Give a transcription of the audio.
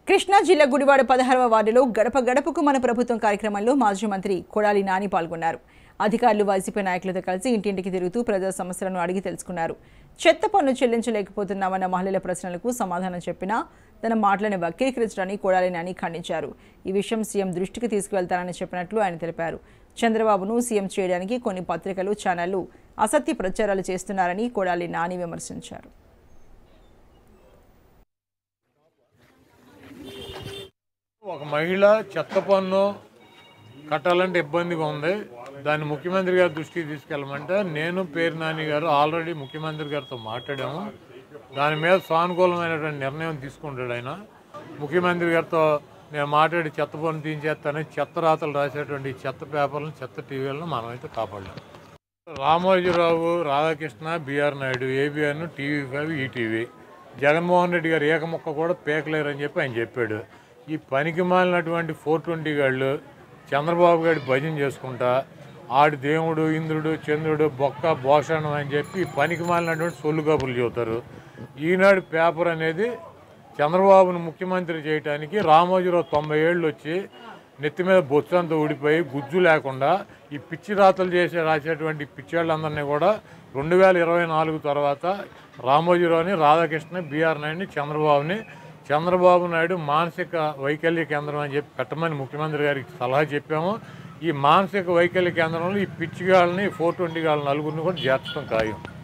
కృష్ణా జిల్లా గుడివాడ పదహారవ వార్డులో గడప గడపకు మన ప్రభుత్వం కార్యక్రమంలో మాజీ మంత్రి కొడాలి నాని పాల్గొన్నారు అధికారులు వైసీపీ నాయకులతో కలిసి ఇంటింటికి తిరుగుతూ ప్రజా సమస్యలను అడిగి తెలుసుకున్నారు చెత్త పన్ను చెల్లించలేకపోతున్నామన్న మహిళల ప్రశ్నలకు సమాధానం చెప్పినా తన మాటలను వక్రీకరించడాన్ని కొడాలి నాని ఖండించారు ఈ విషయం సీఎం దృష్టికి తీసుకువెళ్తానని చెప్పినట్లు ఆయన తెలిపారు చంద్రబాబును సీఎం చేయడానికి కొన్ని పత్రికలు ఛానళ్లు అసత్య ప్రచారాలు చేస్తున్నారని కొడాలి నాని విమర్శించారు ఒక మహిళ చెత్త పన్ను కట్టాలంటే ఇబ్బందిగా ఉంది దాన్ని ముఖ్యమంత్రి గారి దృష్టికి తీసుకెళ్ళమంటే నేను పేరు నాని గారు ఆల్రెడీ ముఖ్యమంత్రి గారితో మాట్లాడాము దాని మీద సానుకూలమైనటువంటి నిర్ణయం తీసుకుంటాడు ఆయన ముఖ్యమంత్రి గారితో నేను మాట్లాడి చెత్త పన్ను తీయించేస్తానని చెత్త రాతలు రాసేటువంటి ఈ చెత్త పేపర్లను చెత్త టీవీలను మనమైతే కాపాడలేము Ramoji Rao Radhakrishna BR Naidu ABN TV five ETV Jaganmohan Reddy గారు ఏకముక్క కూడా పేకలేరని చెప్పి ఆయన చెప్పాడు ఈ పనికి మాలినటువంటి ఫోర్ ట్వంటీ గాళ్ళు చంద్రబాబు గారి భజన చేసుకుంటా ఆడి దేవుడు ఇంద్రుడు చంద్రుడు బొక్క భోషణం అని చెప్పి ఈ పనికి మాలినటువంటి సొల్లు కబుర్లు చెబుతారు ఈనాడు పేపర్ అనేది చంద్రబాబును ముఖ్యమంత్రి చేయడానికి రామోజీరావు తొంభై ఏళ్ళు వచ్చి నెత్తి మీద బొచ్చంతా ఊడిపోయి గుజ్జు లేకుండా ఈ పిచ్చి రాతలు చేసే రాసేటువంటి పిచ్చేళ్ళందరినీ కూడా రెండు వేల ఇరవై నాలుగు తర్వాత రామోజీరావుని రాధాకృష్ణ బీఆర్ నాయుడిని చంద్రబాబుని చంద్రబాబు నాయుడు మానసిక వైకల్య కేంద్రం అని చెప్పి పెట్టమని ముఖ్యమంత్రి గారికి సలహా చెప్పాము ఈ మానసిక వైకల్య కేంద్రంలో ఈ పిచ్చిగాళ్ళని ఫోర్ ట్వంటీ గాళ్ళ నలుగురిని కూడా చేర్చడం ఖాయం